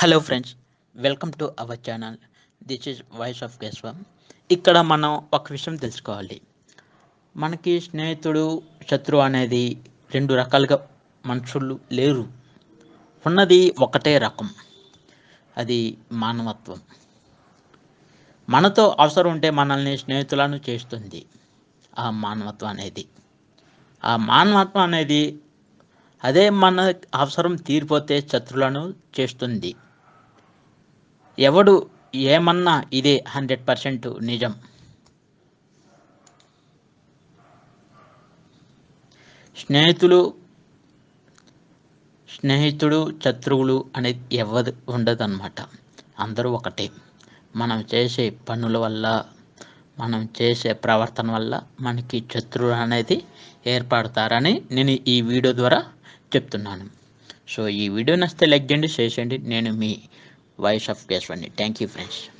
hello friends welcome to our channel this is voice of Keshava ఇక్కడ మనం ఒక విషయం తెలుసుకోవాలి మనకి స్నేహితుడు శత్రువు అనేది రెండు రకాలుగా మనుషులు లేరు ఉన్నది ఒకటే రకం అది మానవత్వం మనతో అవసరం ఉంటే మనల్ని స్నేహితులను చేస్తుంది ఆ మానవత్వం అనేది ఆ మానవత్వం అనేది అదే మన అవసరం తీరిపోతే శత్రులను చేస్తుంది ఎవడు ఏమన్నా ఇదే హండ్రెడ్ పర్సెంట్ నిజం స్నేహితులు స్నేహితుడు శత్రువులు అనేది ఎవరు ఉండదన్నమాట అందరూ ఒకటే మనం చేసే పనుల వల్ల మనం చేసే ప్రవర్తన వల్ల మనకి శత్రువులు అనేది ఏర్పడతారని నేను ఈ వీడియో ద్వారా చెప్తున్నాను సో ఈ వీడియో నచ్చితే లైక్ చేయండి షేర్ చేయండి నేను మీ వాయిస్ ఆఫ్ కేశవాన్ని థ్యాంక్ యూ ఫ్రెండ్స్